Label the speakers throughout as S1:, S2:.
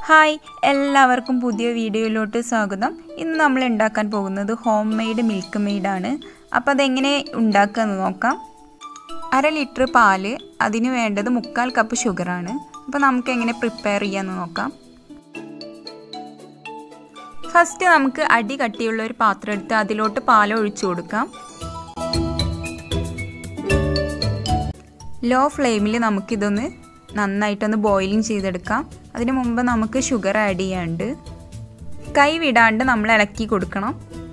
S1: hi എല്ലാവർക്കും പുതിയ വീഡിയോയിലോട്ട് സ്വാഗതം ഇന്ന് നമ്മൾ ഉണ്ടാക്കാൻ പോകുന്നത് ഹോം മെയ്ഡ് മിൽക്ക് മെയ്ഡാണ് അപ്പോൾ അതെങ്ങനെ ഉണ്ടാക്കുകയെന്ന് നോക്കാം അര ലിറ്റർ പാല് അതിന് വേണ്ടത് മുക്കാൽ കപ്പ് ഷുഗറാണ് അപ്പോൾ നമുക്ക് എങ്ങനെ പ്രിപ്പയർ ചെയ്യാമെന്ന് നോക്കാം ഫസ്റ്റ് നമുക്ക് അടി കട്ടിയുള്ള ഒരു പാത്രം എടുത്ത് അതിലോട്ട് പാൽ ഒഴിച്ചു കൊടുക്കാം ലോ ഫ്ലെയിമിൽ നമുക്കിതൊന്ന് നന്നായിട്ടൊന്ന് ബോയിലിംഗ് ചെയ്തെടുക്കാം അതിന് മുമ്പ് നമുക്ക് ഷുഗർ ആഡ് ചെയ്യാണ്ട് കൈ വിടാണ്ട് നമ്മൾ ഇളക്കി കൊടുക്കണം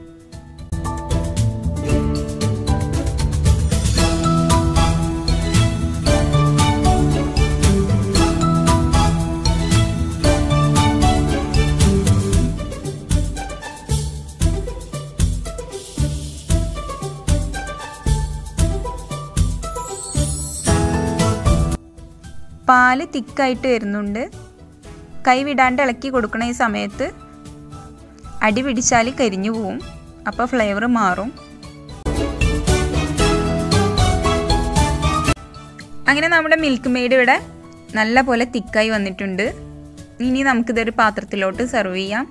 S1: പാല് തിക്കായിട്ട് വരുന്നുണ്ട് കൈ വിടാണ്ട് ഇളക്കി കൊടുക്കണ ഈ സമയത്ത് അടി പിടിച്ചാൽ കരിഞ്ഞു പോവും അപ്പോൾ ഫ്ലേവർ മാറും അങ്ങനെ നമ്മുടെ മിൽക്ക് മെയ്ഡ് ഇവിടെ നല്ല പോലെ തിക്കായി വന്നിട്ടുണ്ട് ഇനി നമുക്കിതൊരു പാത്രത്തിലോട്ട് സെർവ് ചെയ്യാം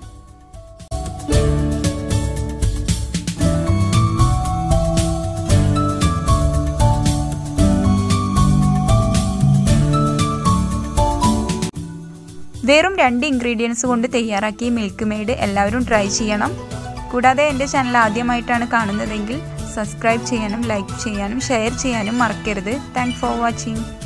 S1: വെറും രണ്ട് ഇൻഗ്രീഡിയൻസ് കൊണ്ട് തയ്യാറാക്കിയ മിൽക്ക് മെയ്ഡ് എല്ലാവരും ട്രൈ ചെയ്യണം കൂടാതെ എൻ്റെ ചാനൽ ആദ്യമായിട്ടാണ് കാണുന്നതെങ്കിൽ സബ്സ്ക്രൈബ് ചെയ്യാനും ലൈക്ക് ചെയ്യാനും ഷെയർ ചെയ്യാനും മറക്കരുത് താങ്ക് ഫോർ വാച്ചിങ്